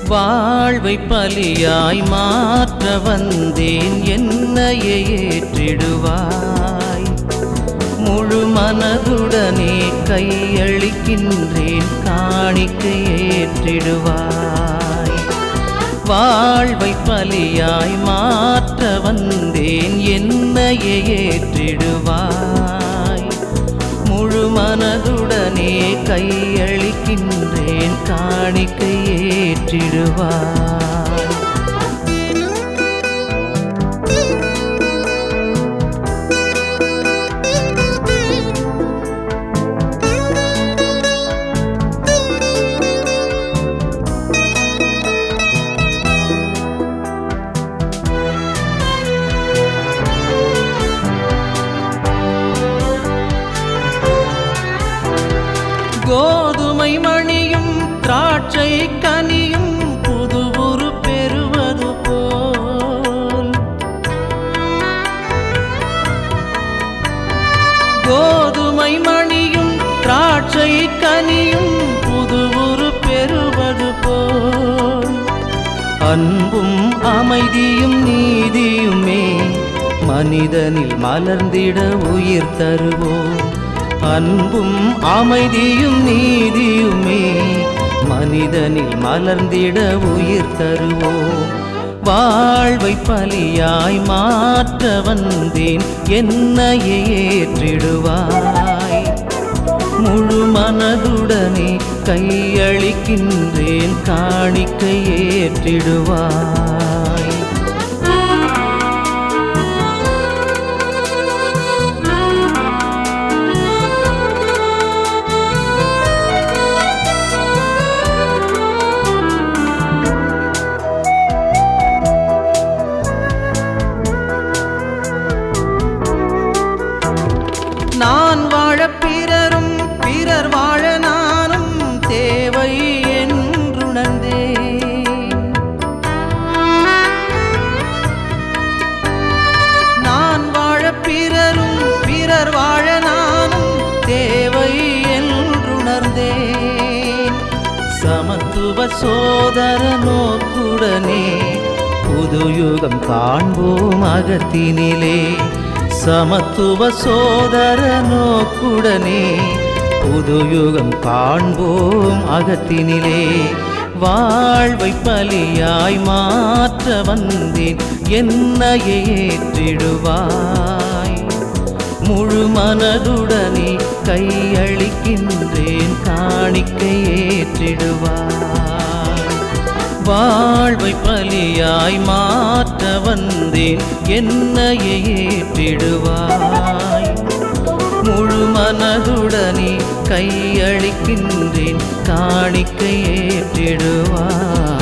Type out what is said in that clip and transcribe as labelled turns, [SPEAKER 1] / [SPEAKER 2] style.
[SPEAKER 1] வாழ்வை பலியாய் மாற்ற வந்தேன் என்னையே ஏற்றிடுவாய் முழு மனதுடனே கையளிக்கின்றேன் காணிக்கை ஏற்றிடுவாய் வாழ்வை பலியாய் மாற்ற வந்தேன் என்னையே ஏற்றிடுவாய் முழு மனதுடனே கையளிக்கின்றேன் காணிக்கை ஏற்றிடுவாய் கோதுமை மணியும் திராட்சை கனியும் புது உரு பெறுவது போல் கோதுமை மணியும் திராட்சை கனியும் புது உரு பெறுவது போல் அன்பும் அமைதியும் நீதியுமே மனிதனில் மலர்ந்திட உயிர் தருவோம் அன்பும் அமைதியும் நீதியுமே மனிதனில் மலர்ந்திட உயிர் தருவோம் வாழ்வை பலியாய் மாற்ற வந்தேன் என்னையே ஏற்றிடுவாய் முழு மனதுடனே கையளிக்கின்றேன் காணிக்கை ஏற்றிடுவாய் நான் வாழ பிறரும் பிறர் வாழ நானும் தேவை என்றுணர்ந்தேன் நான் வாழ பிறரும் பிறர் வாழ நானும் தேவை என்றுணர்ந்தேன் சமத்துவ சோதர நோக்குடனே புது யுகம் காண்போம் அகத்தினிலே சமத்துவ சோதர நோக்குடனே புது யுகம் காண்போம் அகத்தினிலே வாழ்வை பலியாய் மாற்ற வந்தேன் என்னையே ஏற்றிடுவாய் முழு மனதுடனே கையளிக்கின்றேன் காணிக்கை ஏற்றிடுவாய் வாழ்வை பலியாய் மாற்ற வந்தேன் என்னையே ஏற்றிடுவாய் முழு மனதுடனே கையளிக்கின்றேன் காணிக்கை ஏற்றிடுவாய்